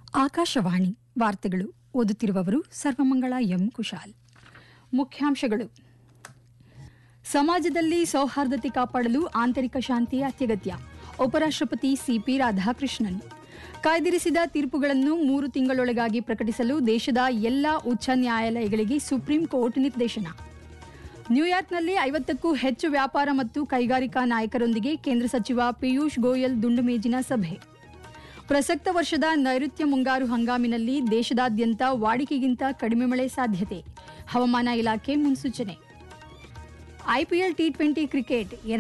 ಆಕಾಶವಾಣಿ ವಾರ್ತೆಗಳು ಓದುತ್ತಿರುವವರು ಸರ್ವಮಂಗಳ ಎಂ ಕುಶಾಲ್ ಮುಖ್ಯಾಂಶಗಳು ಸಮಾಜದಲ್ಲಿ ಸೌಹಾರ್ದತೆ ಕಾಪಾಡಲು ಆಂತರಿಕ ಶಾಂತಿ ಅತ್ಯಗತ್ಯ ಉಪರಾಷ್ಟ್ರಪತಿ ಸಿಪಿ ರಾಧಾಕೃಷ್ಣನ್ ಕಾಯ್ದಿರಿಸಿದ ತೀರ್ಪುಗಳನ್ನು ಮೂರು ತಿಂಗಳೊಳಗಾಗಿ ಪ್ರಕಟಿಸಲು ದೇಶದ ಎಲ್ಲಾ ಉಚ್ಚ ನ್ಯಾಯಾಲಯಗಳಿಗೆ ಸುಪ್ರೀಂ ಕೋರ್ಟ್ ನಿರ್ದೇಶನ ನ್ಯೂಯಾರ್ಕ್ನಲ್ಲಿ ಐವತ್ತಕ್ಕೂ ಹೆಚ್ಚು ವ್ಯಾಪಾರ ಮತ್ತು ಕೈಗಾರಿಕಾ ನಾಯಕರೊಂದಿಗೆ ಕೇಂದ್ರ ಸಚಿವ ಪಿಯೂಷ್ ಗೋಯಲ್ ದುಂಡು ಮೇಜಿನ ಸಭೆ ಪ್ರಸಕ್ತ ವರ್ಷದ ನೈಋತ್ಯ ಮುಂಗಾರು ಹಂಗಾಮಿನಲ್ಲಿ ದೇಶದಾದ್ಯಂತ ವಾಡಿಕೆಗಿಂತ ಕಡಿಮೆ ಮಳೆ ಸಾಧ್ಯತೆ ಹವಾಮಾನ ಇಲಾಖೆ ಮುನ್ಸೂಚನೆ ಐಪಿಎಲ್ ಟಿ ಟ್ವೆಂಟಿ ಕ್ರಿಕೆಟ್